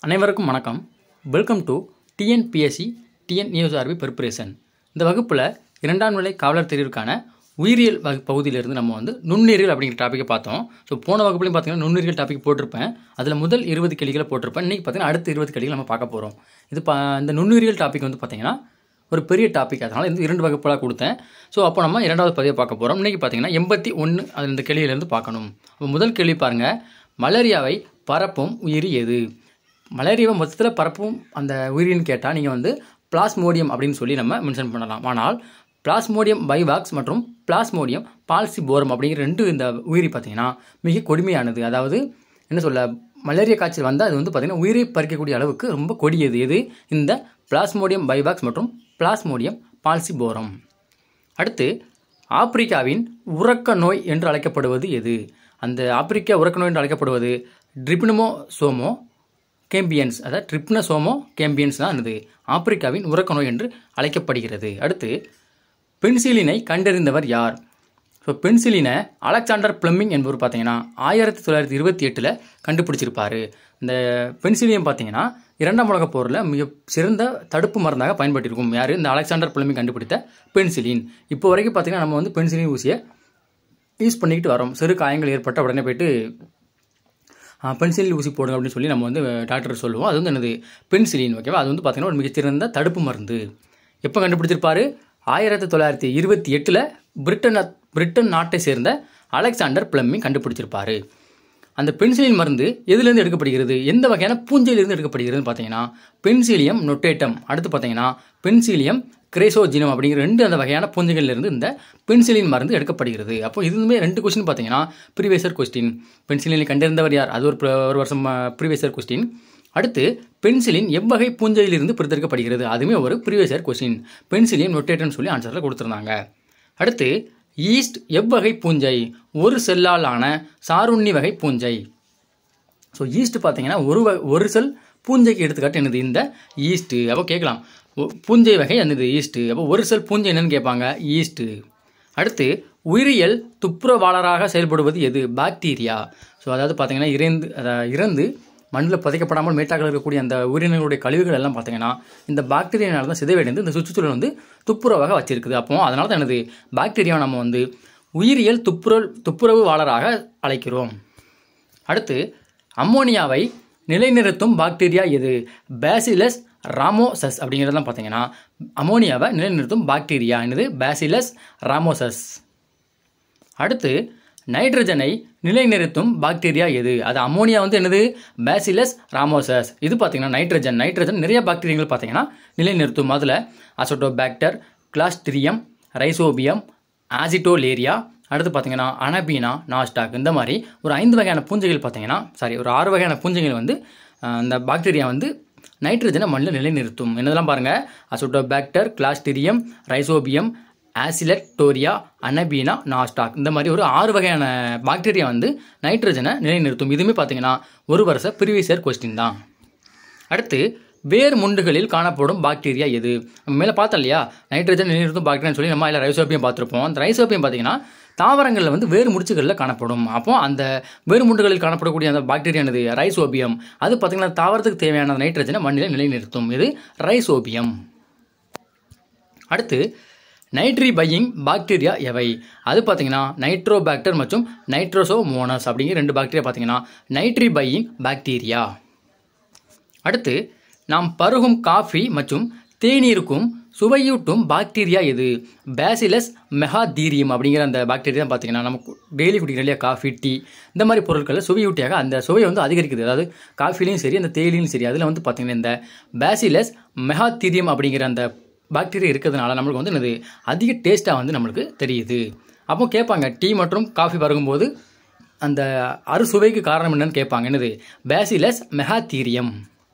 அனைவருக்கும் வணக்கம் welcome to TNPSC TN நியூஸ்ஆர்பி ப்ரிப்பரேஷன் இந்த வகுப்பில் இரண்டாம் நிலை காவலர் தேர்விற்கான உயிரியல் வகு பகுதியிலிருந்து நம்ம வந்து நுண்ணுயிர்கள் அப்படிங்கிற டாப்பிக்கை பார்த்தோம் ஸோ போன வகுப்புலையும் பார்த்தீங்கன்னா நுண்ணுயிர்கள் டாபிக் போட்டிருப்பேன் அதில் முதல் இருபது கேள்விகளை போட்டிருப்பேன் இன்றைக்கி பார்த்தீங்கன்னா அடுத்த இருபது கேள்விகள் நம்ம பார்க்க போகிறோம் இது பா இந்த நுண்ணுயிரியல் டாபிக் வந்து பார்த்தீங்கன்னா ஒரு பெரிய டாபிக் அதனால் இந்த இரண்டு வகுப்புகளாக கொடுத்தேன் ஸோ அப்போ நம்ம இரண்டாவது பதிவை பார்க்க போகிறோம் இன்றைக்கி பார்த்தீங்கன்னா எண்பத்தி ஒன்று அது இந்த கேள்வியிலேருந்து பார்க்கணும் அப்போ முதல் கேள்வி பாருங்கள் மலேரியாவை பரப்பும் உயிரி எது மலேரியாவை மொத்தத்தில் பரப்பும் அந்த உயிரின்னு கேட்டால் நீங்கள் வந்து பிளாஸ்மோடியம் அப்படின்னு சொல்லி நம்ம மென்ஷன் பண்ணலாம் ஆனால் பிளாஸ்மோடியம் பைவாக்ஸ் மற்றும் பிளாஸ்மோடியம் பால்சிபோரம் அப்படிங்கிற ரெண்டு இந்த உயிரி பார்த்தீங்கன்னா மிக கொடுமையானது அதாவது என்ன சொல்ல மலேரியா காய்ச்சல் வந்தால் அது வந்து பார்த்திங்கன்னா உயிரை பறிக்கக்கூடிய அளவுக்கு ரொம்ப கொடியது எது இந்த பிளாஸ்மோடியம் பைவாக்ஸ் மற்றும் பிளாஸ்மோடியம் பால்சிபோரம் அடுத்து ஆப்பிரிக்காவின் உறக்க நோய் என்று அழைக்கப்படுவது எது அந்த ஆப்பிரிக்கா உறக்க நோய் என்று அழைக்கப்படுவது ட்ரிப்னமோ சோமோ கேம்பியன்ஸ் அதாவது ட்ரிப்னசோமோ கேம்பியன்ஸ் தான் இது ஆப்பிரிக்காவின் உறக்க நோய் என்று அழைக்கப்படுகிறது அடுத்து பென்சிலினை கண்டறிந்தவர் யார் ஸோ பென்சிலினை அலெக்சாண்டர் பிளம்மிங் என்பவர் பார்த்தீங்கன்னா ஆயிரத்தி தொள்ளாயிரத்தி இருபத்தி எட்டில் கண்டுபிடிச்சிருப்பாரு இந்த பென்சிலியம் பார்த்தீங்கன்னா இரண்டாம் உலகப் போரில் மிக சிறந்த தடுப்பு மருந்தாக பயன்பட்டிருக்கும் யார் இந்த அலெக்சாண்டர் பிளம்மிங் கண்டுபிடித்த பென்சிலின் இப்போ வரைக்கும் பார்த்தீங்கன்னா நம்ம வந்து பென்சிலின் ஊசியை யூஸ் பண்ணிக்கிட்டு வரோம் சிறு காயங்கள் ஏற்பட்ட உடனே போயிட்டு பென்சிலின் ஊசி போடுங்க அப்படின்னு சொல்லி நம்ம வந்து டாக்டர் சொல்லுவோம் அது வந்து என்னது பென்சிலின் ஓகேவா அது வந்து பார்த்தீங்கன்னா ஒரு மிகச்சிறந்த தடுப்பு மருந்து எப்போ கண்டுபிடிச்சிருப்பாரு ஆயிரத்தி தொள்ளாயிரத்தி இருபத்தி எட்டில் பிரிட்டன் பிரிட்டன் நாட்டை சேர்ந்த அலெக்சாண்டர் பிளம்மிங் கண்டுபிடிச்சிருப்பாரு அந்த பென்சிலின் மருந்து எதுலேருந்து எடுக்கப்படுகிறது எந்த வகையான பூஞ்சையிலிருந்து எடுக்கப்படுகிறதுன்னு பார்த்தீங்கன்னா பென்சிலியம் நொட்டேட்டம் அடுத்து பார்த்தீங்கன்னா பென்சிலியம் கிரேசோஜினம் அப்படிங்கிற ரெண்டு அந்த வகையான பூஞ்சைகளிலிருந்து இந்த பென்சிலின் மருந்து எடுக்கப்படுகிறது அப்போ இதுவுமே ரெண்டு கொஸ்டின் பார்த்தீங்கன்னா ப்ரீவியஸர் கொஸ்டின் பென்சிலினை கண்டறிந்தவர் யார் அது ஒரு பிர- ஒரு வருஷம் ப்ரீவியஸர் கொஸ்டின் அடுத்து பென்சிலின் எவ்வகை பூஞ்சையிலிருந்து பிரித்தெடுக்கப்படுகிறது அதுவுமே ஒரு ப்ரீவியஸர் கொஸ்டின் பென்சிலியம் நொட்டேட்டம்னு சொல்லி ஆன்சரில் கொடுத்துருந்தாங்க அடுத்து ஈஸ்ட் எவ்வகை பூஞ்சை ஒரு செல்லால் ஆன சாருண்ணி வகை பூஞ்சை ஸோ ஈஸ்ட் பார்த்தீங்கன்னா ஒரு வ- ஒரு செல் பூஞ்சைக்கு எடுத்துக்காட்டு என்னது இந்த ஈஸ்ட்டு அப்போ கேட்கலாம் ஒ- பூஞ்சை வகை என்னது ஈஸ்ட்டு அப்போ ஒரு செல் பூஞ்சை என்னன்னு கேட்பாங்க ஈஸ்ட்டு அடுத்து உயிரியல் துப்புரவாளராக செயல்படுவது எது பாக்டீரியா ஸோ அதாவது பார்த்தீங்கன்னா இறந்து அத- இறந்து மண்ணில் புதைக்கப்படாமல் மேட்டாக்கள் இருக்கக்கூடிய அந்த உயிரினங்களுடைய கழிவுகள் எல்லாம் பார்த்தீங்கன்னா இந்த பாக்டீரியானால தான் சிதைவடைந்து இந்த சுற்றுச்சூழல் வந்து துப்புரவாக வச்சிருக்குது அப்போ அதனால தான் என்னது பாக்டீரியாவை நம்ம வந்து உயிரியல் துப்புரவு துப்புரவுவாளராக அழைக்கிறோம் அடுத்து அம்மோனியாவை நிலைநிறுத்தும் பாக்டீரியா எது பேசிலஸ் ராமோசஸ் அப்படிங்கிறதெல்லாம் பார்த்தீங்கன்னா அம்மோனியாவை நிலைநிறுத்தும் பாக்டீரியா என்னது பேசிலஸ் ராமோசஸ் அடுத்து நைட்ரஜனை நிலைநிறுத்தும் பாக்டீரியா எது அது அம்மோனியா வந்து என்னது பேசிலஸ் ராமோசஸ் இது பார்த்தீங்கன்னா நைட்ரஜன் நைட்ரஜன் நிறைய பாக்டீரியங்கள் பார்த்தீங்கன்னா நிலைநிறுத்தும் அதில் அசோட்டோபாக்டர் கிளாஸ்ட்ரியம் ரைசோபியம் ஆசிட்டோலேரியா அடுத்து பார்த்தீங்கன்னா அனபீனா நாஸ்டாக் இந்த மாதிரி ஒரு ஐந்து வகையான பூஞ்சைகள் பார்த்தீங்கன்னா சாரி ஒரு ஆறு வகையான பூஞ்சைகள் வந்து அஹ், அந்த பாக்டீரியா வந்து நைட்ரஜனை மண்ணில் நிலைநிறுத்தும் என்னதெல்லாம் பாருங்கள் azotobacter clostridium rhizobium oscillatoria anabaena nostoc இந்த மாதிரி ஒரு ஆறு வகையான பாக்டீரியா வந்து நைட்ரஜனை நிலைநிறுத்தும் இதுவுமே பார்த்தீங்கன்னா ஒரு வருஷ ப்ரீவியஸ் கொஸ்டின் தான் அடுத்து வேர் முண்டுகளில் காணப்படும் பாக்டீரியா எது நம்ம மேலே பார்த்தோம் இல்லையா நைட்ரஜன் நிலைநிறுத்தும் பாக்டீரியான்னு சொல்லி நம்ம அதில் ரைசோபியம் பார்த்துருப்போம் அந்த ரைசோபியம் பார்த்தீங்கன்னா தாவரங்களில் வந்து வேறு முடிச்சுகளில் காணப்படும் அப்போ அந்த வேறு முண்டுகளில் காணப்படக்கூடிய அந்த பாக்டீரியா என்னது ரைசோபியம் அது பார்த்தீங்கன்னா தாவரத்துக்கு தேவையான நைட்ரஜனை மண்ணில் நிலைநிறுத்தும் இது ரைசோபியம் அடுத்து நைட்ரி பையிங் பாக்டீரியா எவை அது பார்த்தீங்கன்னா நைட்ரோபாக்டர் மற்றும் நைட்ரோசோமோனஸ் அப்படிங்கிற ரெண்டு பாக்டீரியா பார்த்தீங்கன்னா நைட்ரி பையிங் பாக்டீரியா அடுத்து நாம் பருகும் காஃபி மற்றும் தேநீருக்கும் சுவையூட்டும் பாக்டீரியா எது பேசிலஸ் மெகாதீரியம் அப்படிங்கிற அந்த பாக்டீரியா பார்த்தீங்கன்னா நமக்கு டெய்லி குடிக்கிற இல்லையா காஃபி டீ இந்த மாதிரி பொருட்களில் சுவையூட்டியாக அந்த சுவையை வந்து அதிகரிக்குது அதாவது காஃபிலையும் சரி அந்த தேயிலையும் சரி அதில் வந்து பார்த்தீங்கன்னா இந்த பேசிலஸ் மெகாதீரியம் அப்படிங்கிற அந்த பாக்டீரியா இருக்கிறதுனால நம்மளுக்கு வந்து என்னது அதிக டேஸ்ட்டாக வந்து நம்மளுக்கு தெரியுது அப்போ கேட்பாங்க டீ மற்றும் காஃபி பருகும்போது அந்த அறுசுவைக்கு காரணம் என்னன்னு கேட்பாங்க என்னது பேசிலஸ் மெகாதீரியம்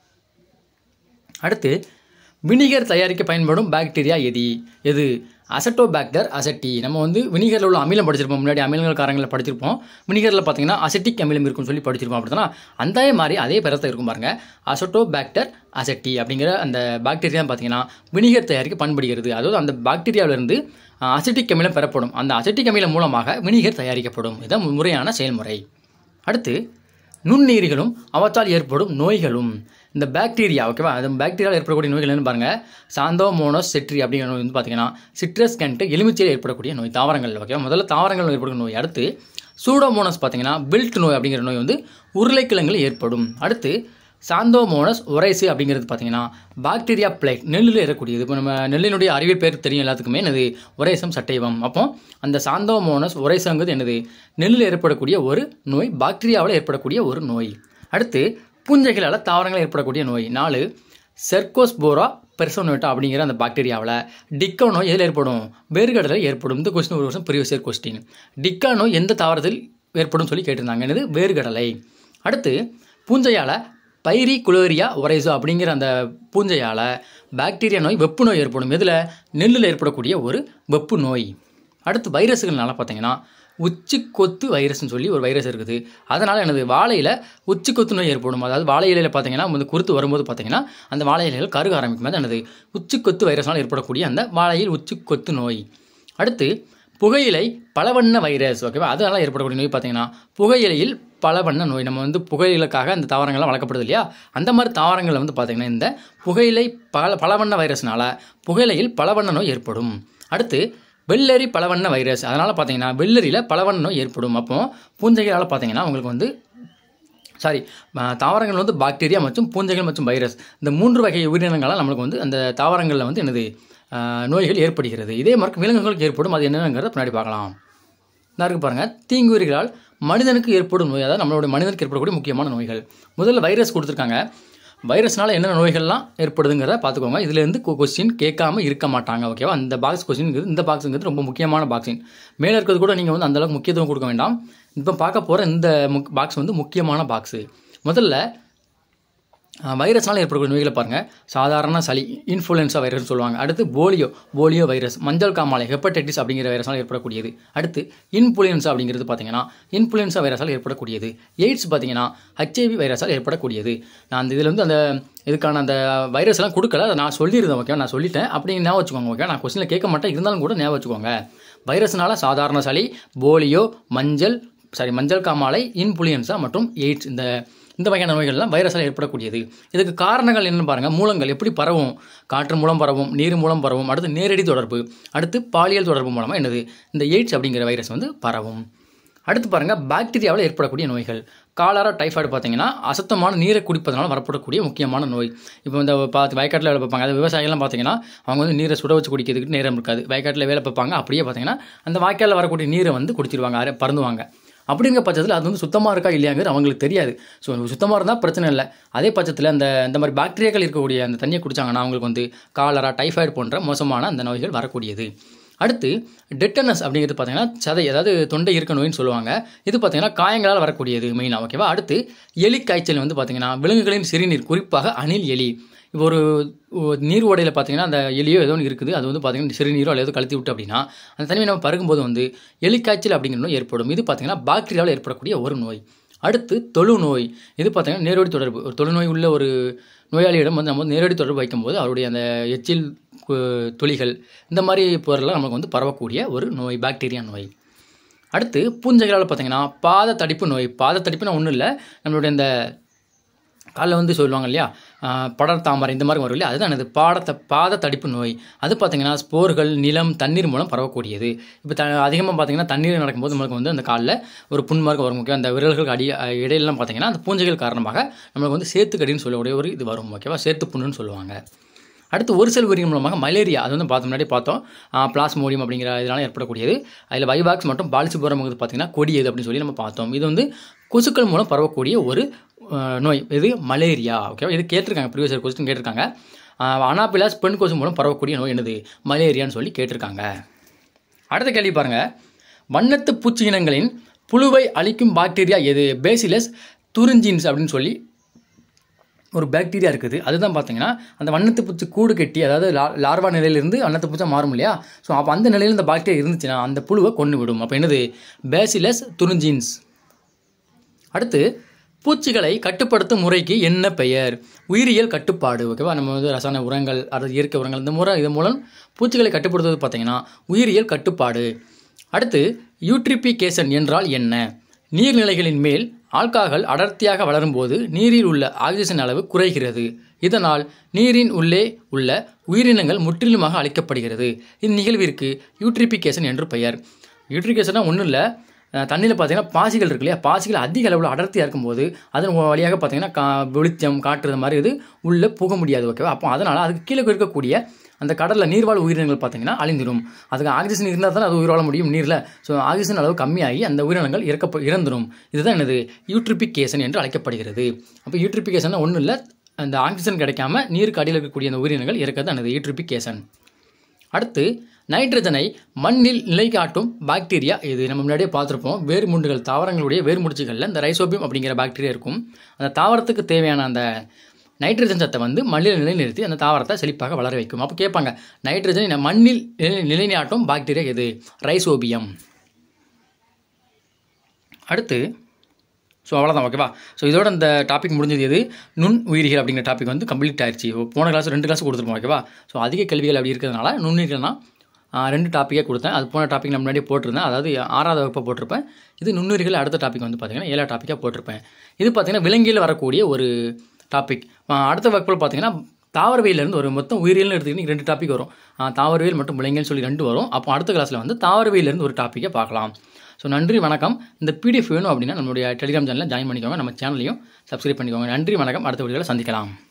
அடுத்து வினிகர் தயாரிக்க பயன்படும் பாக்டீரியா எது எது அசட்டோபாக்டர் அசட்டி நம்ம வந்து வினிகரில் உள்ள அமிலம் படிச்சிருப்போம் முன்னாடி அமிலங்கள் காரங்களில் படிச்சிருப்போம் வினிகரில் பார்த்தீங்கன்னா அசட்டிக் அமிலம் இருக்கும்னு சொல்லி படிச்சிருப்போம் அப்படின்னா அந்த மாதிரி அதே பெறத்தை இருக்கும் பாருங்க அசட்டோபாக்டர் அசட்டி அப்படிங்கிற அந்த பாக்டீரியா பார்த்தீங்கன்னா வினிகர் தயாரிக்க பயன்படுகிறது அதாவது அந்த பாக்டீரியாவிலிருந்து அசட்டிக் அமிலம் பெறப்படும் அந்த அசட்டிக் அமிலம் மூலமாக வினிகர் தயாரிக்கப்படும் இதுதான் முறையான செயல்முறை அடுத்து நுண்ணுயிரிகளும் அவற்றால் ஏற்படும் நோய்களும் இந்த பாக்டீரியா ஓகேவா அது பாக்டீரியாவில் ஏற்படக்கூடிய நோய்கள் என்ன பாருங்கள் சாந்தோமோனோஸ் செட்ரி அப்படிங்கிற நோய் வந்து பார்த்தீங்கன்னா சிட்ரஸ் கேன்ட்டு எலுமிச்சையில் ஏற்படக்கூடிய நோய் தாவரங்கள் ஓகேவா முதல்ல தாவரங்கள் ஏற்படக்கூடிய நோய் அடுத்து சூடோமோனஸ் பார்த்தீங்கன்னா பில்ட் நோய் அப்படிங்கிற நோய் வந்து உருளைக்கிழங்கில் ஏற்படும் அடுத்து சாந்தோமோனஸ் ஒரைசு அப்படிங்கிறது பார்த்தீங்கன்னா பாக்டீரியா பிளேக் நெல்லில் ஏறக்கூடியது இப்போ நம்ம நெல்லினுடைய அறிவியல் பேர் தெரியும் எல்லாத்துக்குமே என்னது ஒரேசம் சட்டைவம் அப்போ அந்த சாந்தோமோனஸ் ஒரைசங்கிறது என்னது நெல்லில் ஏற்படக்கூடிய ஒரு நோய் பாக்டீரியாவில் ஏற்படக்கூடிய ஒரு நோய் அடுத்து பூஞ்சைகளால் தாவரங்கள் ஏற்படக்கூடிய நோய் நாலு செர்கோஸ்போரா பெர்சோனோட்டா அப்படிங்கிற அந்த பாக்டீரியாவில் டிக்கா நோய் எதில் ஏற்படும் வேறுகடலில் ஏற்படும் இந்த கொஸ்டின் ஒரு வருஷம் ப்ரீவியஸ் இயர் கொஸ்டின் டிக்கா நோய் எந்த தாவரத்தில் ஏற்படும் சொல்லி கேட்டிருந்தாங்க என்னது வேறுகடலை அடுத்து பூஞ்சையால் பைரி குளோரியா ஒரைசோ அப்படிங்கிற அந்த பூஞ்சையால் பாக்டீரியா நோய் வெப்பு நோய் ஏற்படும் இதில் நெல்லில் ஏற்படக்கூடிய ஒரு வெப்பு நோய் அடுத்து வைரஸுகள்னால பார்த்தீங்கன்னா உச்சி கொத்து வைரஸ்னு சொல்லி ஒரு வைரஸ் இருக்குது அதனால் எனது வாழையில் உச்சி கொத்து நோய் ஏற்படும் அதாவது வாழை இலையில் பார்த்தீங்கன்னா வந்து குருத்து வரும்போது பார்த்தீங்கன்னா அந்த வாழை இலைகள் கருக ஆரம்பிக்கும் போது எனது உச்சி கொத்து வைரஸ்னால் ஏற்படக்கூடிய அந்த வாழையில் உச்சி கொத்து நோய் அடுத்து புகையிலை பலவண்ண வைரஸ் ஓகேவா அதனால் ஏற்படக்கூடிய நோய் பார்த்தீங்கன்னா புகையிலையில் பலவண்ண நோய் நம்ம வந்து புகையிலுக்காக அந்த தாவரங்கள்லாம் வளர்க்கப்படுது இல்லையா அந்த மாதிரி தாவரங்களில் வந்து பார்த்திங்கன்னா இந்த புகையிலை பல பலவண்ண வைரஸ்னால புகையிலையில் பலவண்ண நோய் ஏற்படும் அடுத்து வெள்ளரி பலவண்ண வைரஸ் அதனால் பார்த்தீங்கன்னா வெள்ளரியில் பலவண்ண நோய் ஏற்படும் அப்போ பூஞ்சைகளால் பார்த்தீங்கன்னா உங்களுக்கு வந்து சாரி தாவரங்கள் வந்து பாக்டீரியா மற்றும் பூஞ்சைகள் மற்றும் வைரஸ் இந்த மூன்று வகை உயிரினங்களால் நம்மளுக்கு வந்து அந்த தாவரங்களில் வந்து என்னது ஆஹ், நோய்கள் ஏற்படுகிறது இதே மாதிரி விலங்குகளுக்கு ஏற்படும் அது என்னங்கிறத பின்னாடி பார்க்கலாம் நான் இருக்கு பாருங்கள் தீங்குயிரிகளால் மனிதனுக்கு ஏற்படும் நோய் அதாவது நம்மளுடைய மனிதனுக்கு ஏற்படக்கூடிய முக்கியமான நோய்கள் முதல்ல வைரஸ் கொடுத்துருக்காங்க வைரஸ்னால என்னென்ன நோய்கள்லாம் ஏற்படுதுங்கிறத பார்த்துக்கோங்க இதுலேருந்து கொஸ்டின் கேட்காம இருக்க மாட்டாங்க ஓகேவா அந்த பாக்ஸ் கொஸ்டின்ங்கிறது இந்த பாக்ஸுங்கிறது ரொம்ப முக்கியமான பாக்ஸின் மேலே இருக்கிறது கூட நீங்கள் வந்து அந்த அளவுக்கு முக்கியத்துவம் கொடுக்க வேண்டாம் இப்போ பார்க்க போகிற இந்த முக் பாக்ஸ் வந்து முக்கியமான பாக்ஸு முதல்ல அஹ், வைரஸ்னால ஏற்படக்கூடிய நோய்களை பாருங்கள் சாதாரண சளி இன்ஃப்ளூயன்ஸா வைரஸ் சொல்லுவாங்க அடுத்து போலியோ போலியோ வைரஸ் மஞ்சள் காமாலை ஹெப்படைட்டிஸ் அப்படிங்கிற வைரஸால் ஏற்படக்கூடியது அடுத்து இன்ஃப்ளூயன்ஸா அப்படிங்கிறது பார்த்தீங்கன்னா இன்ஃப்ளூயன்ஸா வைரஸால் ஏற்படக்கூடியது எய்ட்ஸ் பார்த்தீங்கன்னா ஹெச்ஐவி வைரஸால் ஏற்படக்கூடியது நான் அந்த இதில் வந்து அந்த இதுக்கான அந்த வைரஸ் எல்லாம் கொடுக்கல அதை நான் சொல்லியிருந்தேன் ஓகே நான் சொல்லிட்டேன் அப்படி ஞாபகம் வச்சுக்கோங்க ஓகே நான் கொஸ்டினில் கேட்க மாட்டேன் இருந்தாலும் கூட ஞாபகம் வச்சுக்கோங்க வைரஸ்னால சாதாரண சளி போலியோ மஞ்சள் சாரி மஞ்சள் காமாலை இன்ஃப்ளூயன்ஸா மற்றும் எய்ட்ஸ் இந்த இந்த வகையான நோய்கள்லாம் வைரஸால் ஏற்படக்கூடியது இதுக்கு காரணங்கள் என்னன்னு பாருங்கள் மூலங்கள் எப்படி பரவும் காற்று மூலம் பரவும் நீர் மூலம் பரவும் அடுத்து நேரடி தொடர்பு அடுத்து பாலியல் தொடர்பு மூலமாக என்னது இந்த எய்ட்ஸ் அப்படிங்கிற வைரஸ் வந்து பரவும் அடுத்து பாருங்கள் பாக்டீரியாவில் ஏற்படக்கூடிய நோய்கள் காலரா டைஃபாய்டு பார்த்தீங்கன்னா அசுத்தமான நீரை குடிப்பதனால வரப்படக்கூடிய முக்கியமான நோய் இப்போ இந்த பார்த்து வயக்காட்டில் வேலை பார்ப்பாங்க அது விவசாயிகள்லாம் பார்த்தீங்கன்னா அவங்க வந்து நீரை சுட வச்சு குடிக்கிறதுக்கு நேரம் இருக்காது வயக்காட்டில் வேலை பார்ப்பாங்க அப்படியே பார்த்தீங்கன்னா அந்த வாய்க்காலில் வரக்கூடிய நீரை வந்து குடிச்சிருவாங்க அரை பறந்துவாங்க அப்படிங்கிற பட்சத்தில் அது வந்து சுத்தமாக இருக்கா இல்லையாங்கிறது அவங்களுக்கு தெரியாது ஸோ சுத்தமாக இருந்தால் பிரச்சனை இல்லை அதே பட்சத்தில் அந்த இந்த மாதிரி பாக்டீரியாக்கள் இருக்கக்கூடிய அந்த தண்ணியை குடிச்சாங்கன்னா அவங்களுக்கு வந்து காலரா டைஃபாய்டு போன்ற மோசமான அந்த நோய்கள் வரக்கூடியது அடுத்து டெட்டனஸ் அப்படிங்கிறது பார்த்தீங்கன்னா சதை அதாவது தொண்டை இருக்க நோயின்னு சொல்லுவாங்க இது பார்த்தீங்கன்னா காயங்களால் வரக்கூடியது மெயினாக ஓகேவா அடுத்து எலி காய்ச்சல் வந்து பார்த்தீங்கன்னா விலங்குகளின் சிறுநீர் குறிப்பாக அணில் எலி இப்போ ஒரு ஒரு நீர் ஓடையில் பார்த்தீங்கன்னா அந்த எலியோ ஏதோ ஒன்று இருக்குது அது வந்து பார்த்தீங்கன்னா சிறுநீரோ அல்லது கழுத்தி விட்டு அப்படின்னா அந்த தண்ணியை நம்ம பருகும்போது வந்து எலிக்காய்ச்சல் அப்படிங்கிற நோய் ஏற்படும் இது பார்த்தீங்கன்னா பாக்டீரியாவில் ஏற்படக்கூடிய ஒரு நோய் அடுத்து தொழு நோய் இது பார்த்தீங்கன்னா நேரடி தொடர்பு ஒரு தொழுநோய் உள்ள ஒரு நோயாளியிடம் வந்து நம்ம வந்து நேரடி தொடர்பு வைக்கும்போது அவருடைய அந்த எச்சில் கு- துளிகள் இந்த மாதிரி பொருள்லாம் நமக்கு வந்து பரவக்கூடிய ஒரு நோய் பாக்டீரியா நோய் அடுத்து பூஞ்சைகளால் பார்த்தீங்கன்னா பாத தடிப்பு நோய் பாத தடிப்புனா ஒன்றும் இல்லை நம்மளுடைய இந்த காலில் வந்து சொல்லுவாங்க இல்லையா ஆஹ் படர் தாமரை இந்த மாதிரி வரும் இல்லையா அதுதான் அது பாடத்த பாத தடிப்பு நோய் அது பார்த்தீங்கன்னா ஸ்போர்கள் நிலம் தண்ணீர் மூலம் பரவக்கூடியது இப்போ த அதிகமாக பார்த்தீங்கன்னா தண்ணீர் நடக்கும்போது நம்மளுக்கு வந்து அந்த காலில் ஒரு புண்மார்க்கு வரும் ஓகே அந்த விரல்களுக்கு அடி அஹ் இடையிலலாம் பார்த்தீங்கன்னா அந்த பூஞ்சைகள் காரணமாக நம்மளுக்கு வந்து சேத்துக்கடின்னு சொல்லக்கூடிய ஒரு இது வரும் ஓகேவா சேத்து புண்ணுன்னு சொல்லுவாங்க அடுத்து ஒரு செல் உயிரின் மூலமாக மலேரியா அது வந்து பார்த்த முன்னாடி பார்த்தோம் பிளாஸ்மோடியம் அப்படிங்கிற இதனால் ஏற்படக்கூடியது அதில் வைவாக்ஸ் மற்றும் பாலிசிபோரம் வந்து பார்த்தீங்கன்னா கொடியது அப்படின்னு சொல்லி நம்ம பார்த்தோம் இது வந்து கொசுக்கள் மூலம் பரவக்கூடிய ஒரு அஹ், நோய் இது மலேரியா ஓகேவா இது கேட்டிருக்காங்க ப்ரீவியஸ் இயர் கொஸ்டின் கேட்டிருக்காங்க அனாபிலாஸ் பெண் கொசு மூலம் பரவக்கூடிய நோய் என்னது மலேரியான்னு சொல்லி கேட்டிருக்காங்க அடுத்த கேள்வி பாருங்க வண்ணத்து பூச்சி இனங்களின் புழுவை அழிக்கும் பாக்டீரியா எது பேசிலஸ் துரிஞ்சின்ஸ் அப்படின்னு சொல்லி ஒரு பாக்டீரியா இருக்குது அதுதான் பார்த்தீங்கன்னா அந்த வண்ணத்து பூச்சி கூடு கட்டி அதாவது லா லார்வா நிலையிலிருந்து வண்ணத்து பூச்சா மாறும் இல்லையா ஸோ அப்போ அந்த நிலையில் இந்த பாக்டீரியா இருந்துச்சுன்னா அந்த புழுவை கொண்டு விடும் அப்போ என்னது பேசிலஸ் துரிஞ்சின்ஸ் அடுத்து பூச்சிகளை கட்டுப்படுத்தும் முறைக்கு என்ன பெயர் உயிரியல் கட்டுப்பாடு ஓகேவா நம்ம வந்து ரசாயன உரங்கள் அதாவது இயற்கை உரங்கள் இந்த முறை இதன் மூலம் பூச்சிகளை கட்டுப்படுத்துவது பார்த்தீங்கன்னா உயிரியல் கட்டுப்பாடு அடுத்து யூட்ரிபிகேஷன் என்றால் என்ன நீர்நிலைகளின் மேல் ஆல்காஹல் அடர்த்தியாக வளரும்போது நீரில் உள்ள ஆக்சிஜன் அளவு குறைகிறது இதனால் நீரின் உள்ளே உள்ள உயிரினங்கள் முற்றிலுமாக அழிக்கப்படுகிறது இந்நிகழ்விற்கு யூட்ரிபிகேஷன் என்று பெயர் யூட்ரிபிகேஷனா ஒன்றும் இல்லை தண்ணியில் பார்த்தீங்கன்னா பாசிகள் இருக்கு இல்லையா பாசிகள் அதிக அளவில் அடர்த்தியாக இருக்கும்போது அதன் வழியாக பார்த்தீங்கன்னா கா வெளிச்சம் காற்று இந்த மாதிரி இது உள்ளே புக முடியாது ஓகேவா அப்போ அதனால் அதுக்கு கீழே இருக்கக்கூடிய அந்த கடலில் நீர்வாழ் உயிரினங்கள் பார்த்தீங்கன்னா அழிந்துடும் அதுக்கு ஆக்சிஜன் இருந்தால் தான் அது உயிர் வாழ முடியும் நீரில் ஸோ ஆக்சிஜன் அளவு கம்மியாகி அந்த உயிரினங்கள் இறக்க இறந்துடும் இதுதான் என்னது யூட்ரிபிகேஷன் என்று அழைக்கப்படுகிறது அப்போ யூட்ரிபிகேஷன் ஒன்றும் இல்லை அந்த ஆக்சிஜன் கிடைக்காம நீருக்கு அடியில் இருக்கக்கூடிய அந்த உயிரினங்கள் இறக்கிறது என்னது யூட்ரிபிகேஷன் அடுத்து நைட்ரஜனை மண்ணில் நிலை காட்டும் பாக்டீரியா இது நம்ம முன்னாடியே பார்த்துருப்போம் வேர்முண்டுகள் தாவரங்களுடைய வேர்முடிச்சுகளில் இந்த ரைசோபியம் அப்படிங்கிற பாக்டீரியா இருக்கும் அந்த தாவரத்துக்கு தேவையான அந்த நைட்ரஜன் சத்தை வந்து மண்ணில் நிலைநிறுத்தி அந்த தாவரத்தை செழிப்பாக வளர வைக்கும் அப்போ கேட்பாங்க நைட்ரஜனை மண்ணில் நிலை நிலைநாட்டும் பாக்டீரியா எது ரைசோபியம் அடுத்து ஸோ அவ்வளோதான் ஓகேவா ஸோ இதோட இந்த டாபிக் முடிஞ்சது எது நுண் உயிரிகள் அப்படிங்கிற டாபிக் வந்து கம்ப்ளீட் ஆயிடுச்சு போன கிளாஸ் ரெண்டு கிளாஸ் கொடுத்துருப்போம் ஓகேவா ஸோ அதிக கேள்விகள் அப்படி இருக்கிறதுனால நுண்ணுயிர்கள்னா ரெண்டு டாப்பிக்கே கொடுத்தேன் அது போன டாபிக் நான் முன்னாடியே போட்டிருந்தேன் அதாவது ஆறாவது வகுப்பை போட்டிருப்பேன் இது நுண்ணுயிர்கள் அடுத்த டாபிக் வந்து பார்த்திங்கன்னா ஏழாவது டாப்பிக்காக போட்டிருப்பேன் இது பார்த்திங்கன்னா விலங்கியல் வரக்கூடிய ஒரு டாபிக் அடுத்த வகுப்பில் பார்த்திங்கன்னா தாவரவியலேருந்து ஒரு மொத்தம் உயிரியல்னு எடுத்துக்கிட்டு ரெண்டு டாபிக் வரும் தாவரவியல் மற்றும் விலங்கியல் சொல்லி ரெண்டு வரும் அப்போ அடுத்த கிளாஸில் வந்து தாவரவியலேருந்து ஒரு டாப்பிக்கை பார்க்கலாம் ஸோ நன்றி வணக்கம் இந்த பிடிஎஃப் வேணும் அப்படின்னா நம்மளுடைய டெலிகிராம் சேனலில் ஜாயின் பண்ணிக்கோங்க நம்ம சேனலையும் சப்ஸ்கிரைப் பண்ணிக்கோங்க நன்றி வணக்கம் அடுத்த வீடியோவில் சந்திக்கலாம்